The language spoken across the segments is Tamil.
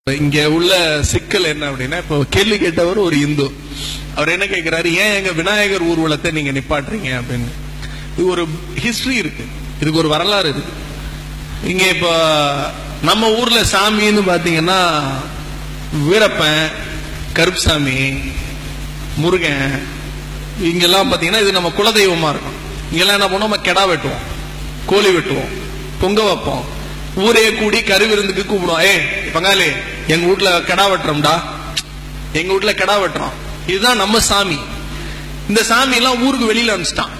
இங்க உள்ள சிக்கல் என்ன அப்படின்னா இப்போ கேள்வி கேட்டவர் ஒரு இந்து அவர் என்ன கேட்கிறாரு ஏன் எங்க விநாயகர் ஊர்வலத்தை நீங்க நிப்பாட்டுறீங்க அப்படின்னு இது ஒரு ஹிஸ்டரி இருக்கு இதுக்கு ஒரு வரலாறு இருக்கு இங்க இப்ப நம்ம ஊர்ல சாமின்னு பாத்தீங்கன்னா வீரப்பன் கருப்சாமி முருகன் இங்கெல்லாம் பாத்தீங்கன்னா இது நம்ம குலதெய்வமா இருக்கும் இங்கெல்லாம் என்ன பண்ணுவோம் நம்ம கெடா வெட்டுவோம் கோழி வெட்டுவோம் பொங்க வைப்போம் ஊரே கூடி கரு விருந்துக்கு கூப்பிடுவோம் ஏய் பங்காளி எங்க வீட்ல கெடா வெட்டுறோம்டா எங்க வீட்ல கெடா வெட்டுறோம் இதுதான் நம்ம சாமி இந்த சாமி எல்லாம் ஊருக்கு வெளியில அனுப்பிச்சிட்டான்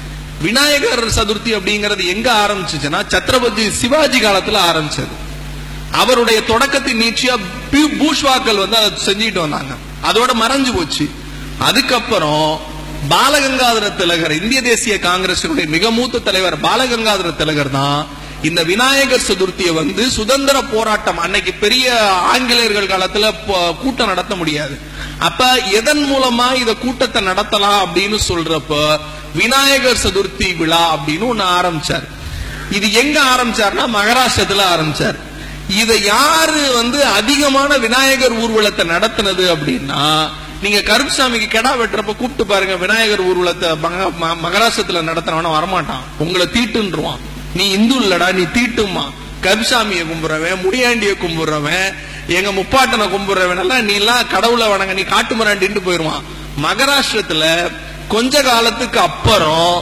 விநாயகர் சதுர்த்தி அப்படிங்கறது எங்க ஆரம்பிச்சுச்சுன்னா சத்ரபதி சிவாஜி காலத்துல ஆரம்பிச்சது அவருடைய தொடக்கத்தின் நீட்சியா பி- பூஷ்வாக்கள் வந்து அதை செஞ்சுட்டு வந்தாங்க அதோட மறைஞ்சு போச்சு அதுக்கப்புறம் பாலகங்காதர திலகர் இந்திய தேசிய காங்கிரசினுடைய மிக மூத்த தலைவர் பாலகங்காதர திலகர் தான் இந்த விநாயகர் சதுர்த்தியை வந்து சுதந்திர போராட்டம் அன்னைக்கு பெரிய ஆங்கிலேயர்கள் காலத்துல ப- கூட்டம் நடத்த முடியாது அப்ப எதன் மூலமா இத கூட்டத்தை நடத்தலாம் அப்படின்னு சொல்றப்ப விநாயகர் சதுர்த்தி விழா அப்படின்னு ஒண்ணு ஆரம்பிச்சார் இது எங்க ஆரம்பிச்சார்னா மகாராஷ்டிரத்துல ஆரம்பிச்சார் இதை யாரு வந்து அதிகமான விநாயகர் ஊர்வலத்தை நடத்தினது அப்படின்னா நீங்க கருப்புசாமிக்கு கெடா வெட்டுறப்ப கூப்பிட்டு பாருங்க விநாயகர் ஊர்வலத்தை மக- ம- மகாராஷ்டிரத்துல நடத்தினவன வரமாட்டான் உங்களை தீட்டுன்றுவான் நீ இந்து இல்லடா நீ தீட்டுமா கருப்புசாமியை கும்பிடுறவன் முடியாண்டிய கும்பிடுறவன் எங்க முப்பாட்டனை கும்பிடுறவன் எல்லாம் நீ எல்லாம் கடவுளை வணங்க நீ காட்டு மிராண்டின்ட்டு போயிருவான் மகாராஷ்டிரத்துல கொஞ்ச காலத்துக்கு அப்புறம்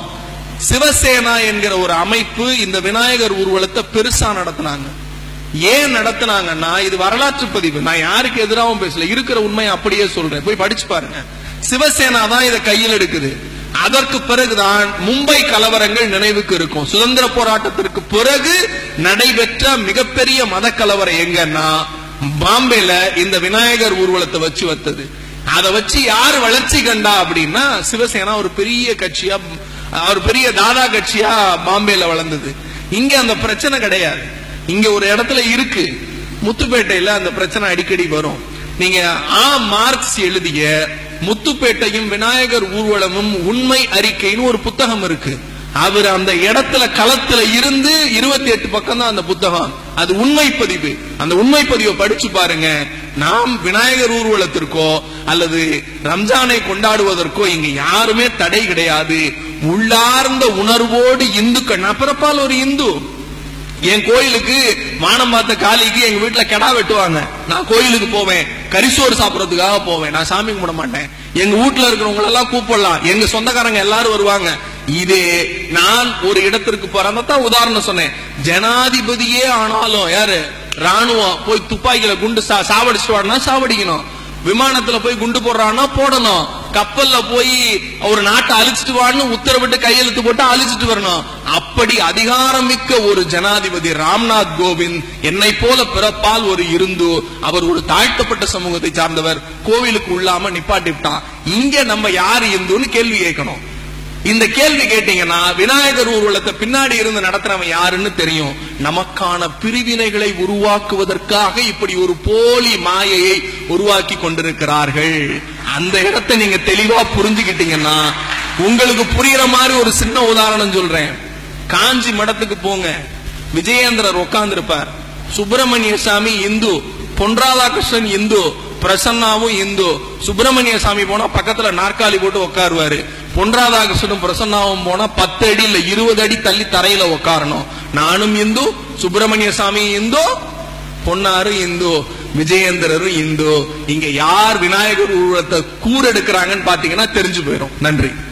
சிவசேனா என்கிற ஒரு அமைப்பு இந்த விநாயகர் ஊர்வலத்தை பெருசா நடத்தினாங்க ஏன் நடத்தினாங்கன்னா இது வரலாற்று பதிவு நான் யாருக்கு எதிராகவும் பேசல இருக்கிற உண்மையை அப்படியே சொல்றேன் போய் படிச்சு பாருங்க சிவசேனா தான் இதை கையில் எடுக்குது அதற்கு பிறகுதான் மும்பை கலவரங்கள் நினைவுக்கு இருக்கும் சுதந்திர போராட்டத்திற்கு பிறகு நடைபெற்ற மிகப்பெரிய மத கலவரம் எங்கன்னா பாம்பேல இந்த விநாயகர் ஊர்வலத்தை வச்சு வத்தது அதை வச்சு யார் வளர்ச்சி கண்டா அப்படின்னா சிவசேனா ஒரு பெரிய கட்சியா ஒரு பெரிய தாதா கட்சியா பாம்பேல வளர்ந்தது இங்க அந்த பிரச்சனை கிடையாது இங்க ஒரு இடத்துல இருக்கு முத்துப்பேட்டையில அந்த பிரச்சனை அடிக்கடி வரும் நீங்க ஆ மார்க்ஸ் எழுதிய முத்துப்பேட்டையும் விநாயகர் ஊர்வலமும் உண்மை அறிக்கைன்னு ஒரு புத்தகம் இருக்கு அவர் அந்த இடத்துல களத்துல இருந்து இருபத்தி எட்டு பக்கம் தான் அந்த புத்தகம் அது உண்மை பதிவு அந்த உண்மை பதிவை படிச்சு பாருங்க நாம் விநாயகர் ஊர்வலத்திற்கோ அல்லது ரம்ஜானை கொண்டாடுவதற்கோ இங்க யாருமே தடை கிடையாது உள்ளார்ந்த உணர்வோடு இந்துக்கள் நான் பிறப்பால் ஒரு இந்து என் கோயிலுக்கு வானம் பார்த்த காளிக்கு எங்க வீட்டுல கெடா வெட்டுவாங்க நான் கோயிலுக்கு போவேன் கரிசோறு சாப்பிடறதுக்காக போவேன் நான் சாமி கும்பிட மாட்டேன் எங்க வீட்டுல இருக்கிறவங்க எல்லாம் கூப்பிடலாம் எங்க சொந்தக்காரங்க எல்லாரும் வருவாங்க இதே நான் ஒரு இடத்திற்கு போறேன் தான் உதாரணம் சொன்னேன் ஜனாதிபதியே ஆனாலும் யாரு ராணுவம் போய் துப்பாக்கியில குண்டு சா- சாவடிச்சுட்டு வாடினா சாவடிக்கணும் விமானத்துல போய் குண்டு போடுறான்னா போடணும் கப்பல்ல போய் ஒரு நாட்டை அழிச்சிட்டு வான்னு உத்தரவிட்டு கையெழுத்து போட்டு அழிச்சிட்டு வரணும் அப்படி அதிகாரமிக்க ஒரு ஜனாதிபதி ராம்நாத் கோவிந்த் என்னை போல பிறப்பால் ஒரு இருந்து அவர் ஒரு தாழ்த்தப்பட்ட சமூகத்தை சார்ந்தவர் கோவிலுக்கு உள்ளாம நிப்பாட்டி விட்டான் இங்க நம்ம யாரு இந்துன்னு கேள்வி கேட்கணும் இந்த கேள்வி கேட்டீங்கன்னா விநாயகர் ஊர்வலத்தை பின்னாடி இருந்து நடத்துறவன் யாருன்னு தெரியும் நமக்கான பிரிவினைகளை உருவாக்குவதற்காக இப்படி ஒரு போலி மாயையை உருவாக்கி கொண்டிருக்கிறார்கள் அந்த இடத்தை நீங்க தெளிவா புரிஞ்சுக்கிட்டீங்கன்னா உங்களுக்கு புரியுற மாதிரி ஒரு சின்ன உதாரணம் சொல்றேன் காஞ்சி மடத்துக்கு போங்க விஜயேந்திரர் உட்கார்ந்து இருப்பார் சுப்பிரமணிய சாமி இந்து பொன் ராதாகிருஷ்ணன் இந்து பிரசன்னாவும் இந்து சுப்பிரமணிய சாமி போனா பக்கத்துல நாற்காலி போட்டு உட்காருவாரு பொன் ராதாகிருஷ்ணனும் பிரசன்னாவும் போனா பத்து அடி இல்ல இருபது அடி தள்ளி தரையில உட்காரணும் நானும் இந்து சுப்பிரமணிய சாமி இந்து பொன்னாரு இந்து விஜயேந்திரரும் இந்து இங்க யார் விநாயகர் உருவத்தை கூர் எடுக்கிறாங்கன்னு பாத்தீங்கன்னா தெரிஞ்சு போயிடும் நன்றி